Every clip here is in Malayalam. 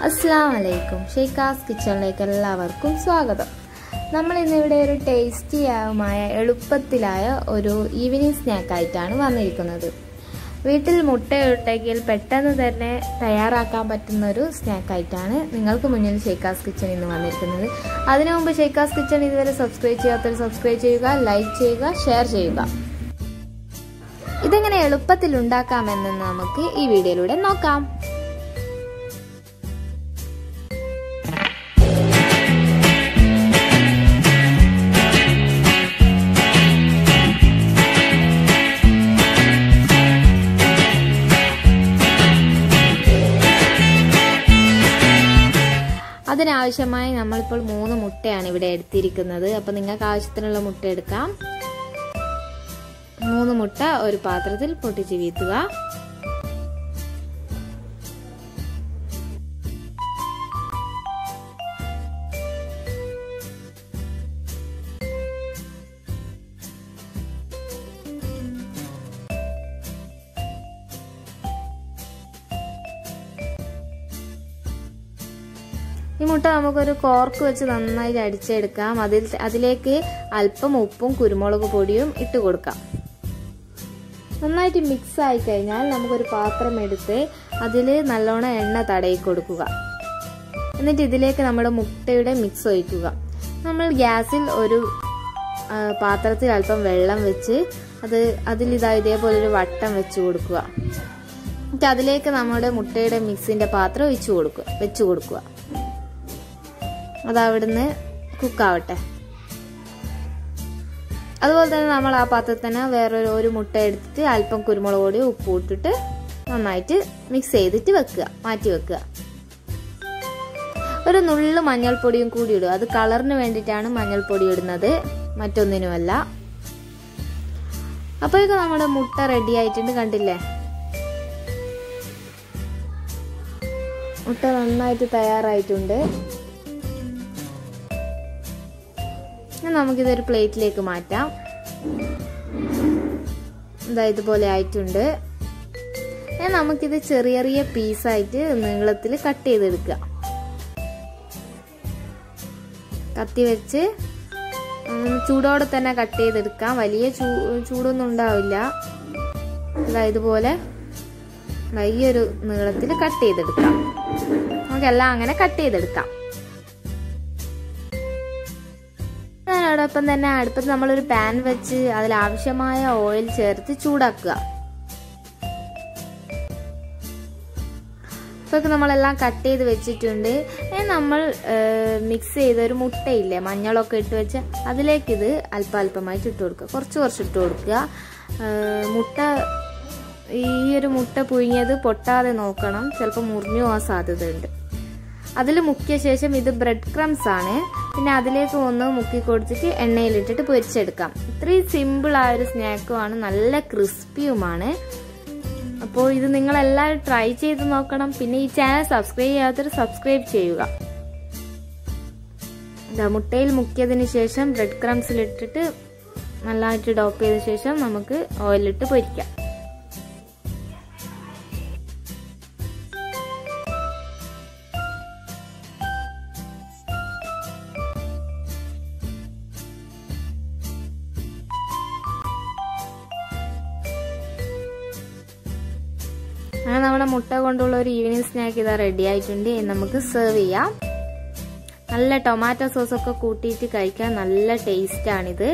അസ്സാം വലൈക്കും ഷെയ്ക്കാസ് കിച്ചണിലേക്ക് എല്ലാവർക്കും സ്വാഗതം നമ്മൾ ഇന്നിവിടെ ഒരു ടേസ്റ്റിയായ എളുപ്പത്തിലായ ഒരു ഈവനിങ് സ്നാക്കായിട്ടാണ് വന്നിരിക്കുന്നത് വീട്ടിൽ മുട്ടയുണ്ടെങ്കിൽ പെട്ടെന്ന് തന്നെ തയ്യാറാക്കാൻ പറ്റുന്ന ഒരു സ്നാക്കായിട്ടാണ് നിങ്ങൾക്ക് മുന്നിൽ ഷെയ്ക്കാസ് കിച്ചൺ ഇന്ന് വന്നിരിക്കുന്നത് അതിനു മുമ്പ് ഷെയ്ക്കാസ് കിച്ചൺ ഇതുവരെ സബ്സ്ക്രൈബ് ചെയ്യാത്തവർ സബ്സ്ക്രൈബ് ചെയ്യുക ലൈക്ക് ചെയ്യുക ഷെയർ ചെയ്യുക ഇതെങ്ങനെ എളുപ്പത്തിൽ ഉണ്ടാക്കാമെന്ന് നമുക്ക് ഈ വീഡിയോയിലൂടെ നോക്കാം അതിനാവശ്യമായി നമ്മളിപ്പോൾ മൂന്ന് മുട്ടയാണ് ഇവിടെ എടുത്തിരിക്കുന്നത് അപ്പോൾ നിങ്ങൾക്ക് ആവശ്യത്തിനുള്ള മുട്ട എടുക്കാം മൂന്ന് മുട്ട ഒരു പാത്രത്തിൽ പൊട്ടിച്ച് വീത്തുക ഈ മുട്ട നമുക്കൊരു കോർക്ക് വെച്ച് നന്നായിട്ട് അടിച്ചെടുക്കാം അതിൽ അതിലേക്ക് അല്പം ഉപ്പും കുരുമുളക് പൊടിയും ഇട്ട് കൊടുക്കാം നന്നായിട്ട് മിക്സ് ആയി കഴിഞ്ഞാൽ നമുക്കൊരു പാത്രം എടുത്ത് അതിൽ നല്ലോണം എണ്ണ തടയി കൊടുക്കുക എന്നിട്ട് ഇതിലേക്ക് നമ്മുടെ മുട്ടയുടെ മിക്സ് ഒഴിക്കുക നമ്മൾ ഗ്യാസിൽ ഒരു പാത്രത്തിൽ അല്പം വെള്ളം വെച്ച് അത് അതിൽ ഇതാ ഇതേപോലെ ഒരു വട്ടം വെച്ച് കൊടുക്കുക എന്നിട്ട് അതിലേക്ക് നമ്മുടെ മുട്ടയുടെ മിക്സിന്റെ പാത്രം ഒഴിച്ചു കൊടുക്കുക വെച്ച് കൊടുക്കുക അത് അവിടുന്ന് കുക്കാവട്ടെ അതുപോലെ തന്നെ നമ്മൾ ആ പാത്രത്തിൽ തന്നെ വേറൊരു ഒരു മുട്ട എടുത്തിട്ട് അല്പം കുരുമുളക് പൊടി ഉപ്പ് ഇട്ടിട്ട് നന്നായിട്ട് മിക്സ് ചെയ്തിട്ട് വെക്കുക മാറ്റി വെക്കുക ഒരു നുള്ളു മഞ്ഞൾപ്പൊടിയും കൂടി ഇടുക അത് കളറിന് വേണ്ടിയിട്ടാണ് മഞ്ഞൾപ്പൊടി ഇടുന്നത് മറ്റൊന്നിനുമല്ല അപ്പോഴേക്കും നമ്മുടെ മുട്ട റെഡി ആയിട്ടുണ്ട് കണ്ടില്ലേ മുട്ട നന്നായിട്ട് തയ്യാറായിട്ടുണ്ട് നമുക്കിതൊരു പ്ലേറ്റിലേക്ക് മാറ്റാം ഇതാ ഇതുപോലെ ആയിട്ടുണ്ട് നമുക്കിത് ചെറിയ ചെറിയ പീസായിട്ട് നീളത്തിൽ കട്ട് ചെയ്തെടുക്കുക കത്തി വെച്ച് ചൂടോടെ തന്നെ കട്ട് ചെയ്തെടുക്കാം വലിയ ചൂ ചൂടൊന്നും ഉണ്ടാവില്ല ഇതാ ഇതുപോലെ ഈ ഒരു നീളത്തിൽ കട്ട് ചെയ്തെടുക്കാം നമുക്കെല്ലാം അങ്ങനെ കട്ട് ചെയ്തെടുക്കാം അതിനോടൊപ്പം തന്നെ അടുപ്പത്ത് നമ്മളൊരു പാൻ വെച്ച് അതിൽ ആവശ്യമായ ഓയിൽ ചേർത്ത് ചൂടാക്കുക ഇപ്പൊക്കെ നമ്മളെല്ലാം കട്ട് ചെയ്ത് വെച്ചിട്ടുണ്ട് നമ്മൾ മിക്സ് ചെയ്ത ഒരു മുട്ടയില്ലേ മഞ്ഞളൊക്കെ ഇട്ട് വെച്ച് അതിലേക്ക് ഇത് അല്പം അല്പമായിട്ട് ഇട്ട് കൊടുക്കുക കുറച്ച് കുറച്ച് ഇട്ട് കൊടുക്കുക മുട്ട ഈ ഒരു മുട്ട പുഴുങ്ങിയത് പൊട്ടാതെ നോക്കണം ചിലപ്പോൾ മുറിഞ്ഞു പോകാൻ സാധ്യതയുണ്ട് അതിൽ മുക്കിയ ശേഷം ഇത് ബ്രെഡ് ക്രംസ് ആണ് പിന്നെ അതിലേക്ക് ഒന്ന് മുക്കി കൊടുത്തിട്ട് എണ്ണയിലിട്ടിട്ട് പൊരിച്ചെടുക്കാം ഇത്രയും സിമ്പിൾ ആയ ഒരു സ്നാക്കുമാണ് നല്ല ക്രിസ്പിയുമാണ് അപ്പോൾ ഇത് നിങ്ങളെല്ലാവരും ട്രൈ ചെയ്ത് നോക്കണം പിന്നെ ഈ ചാനൽ സബ്സ്ക്രൈബ് ചെയ്യാത്തവർ സബ്സ്ക്രൈബ് ചെയ്യുക മുട്ടയിൽ മുക്കിയതിന് ശേഷം ബ്രെഡ് ക്രംസിലിട്ടിട്ട് നല്ലതായിട്ട് ഡോപ്പ് ചെയ്ത ശേഷം നമുക്ക് ഓയിലിട്ട് പൊരിക്കാം അങ്ങനെ നമ്മുടെ മുട്ട കൊണ്ടുള്ള ഒരു ഈവനിങ് സ്നാക്ക് ഇതാ റെഡി ആയിട്ടുണ്ട് നമുക്ക് സെർവ് ചെയ്യാം നല്ല ടൊമാറ്റോ സോസ് ഒക്കെ കൂട്ടിയിട്ട് കഴിക്കാൻ നല്ല ടേസ്റ്റ് ആണിത്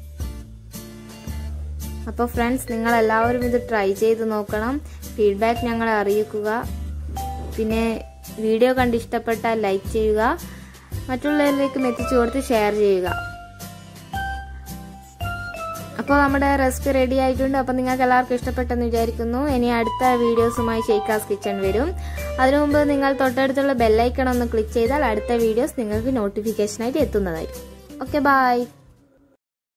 അപ്പോൾ ഫ്രണ്ട്സ് നിങ്ങൾ എല്ലാവരും ഇത് ട്രൈ ചെയ്ത് നോക്കണം ഫീഡ്ബാക്ക് ഞങ്ങളെ അറിയിക്കുക പിന്നെ വീഡിയോ കണ്ട് ഇഷ്ടപ്പെട്ടാൽ ലൈക്ക് ചെയ്യുക മറ്റുള്ളവരിലേക്കും എത്തിച്ചു കൊടുത്ത് ഷെയർ ചെയ്യുക അപ്പോൾ നമ്മുടെ റെസിപ്പി റെഡി ആയിട്ടുണ്ട് അപ്പോൾ നിങ്ങൾക്ക് എല്ലാവർക്കും ഇഷ്ടപ്പെട്ടെന്ന് വിചാരിക്കുന്നു ഇനി അടുത്ത വീഡിയോസുമായി ഷെയ്ക്കാസ് കിച്ചൺ വരും അതിനു മുമ്പ് നിങ്ങൾ തൊട്ടടുത്തുള്ള ബെല്ലൈക്കൺ ഒന്ന് ക്ലിക്ക് ചെയ്താൽ അടുത്ത വീഡിയോസ് നിങ്ങൾക്ക് നോട്ടിഫിക്കേഷനായിട്ട് എത്തുന്നതായിരിക്കും ഓക്കെ ബായ്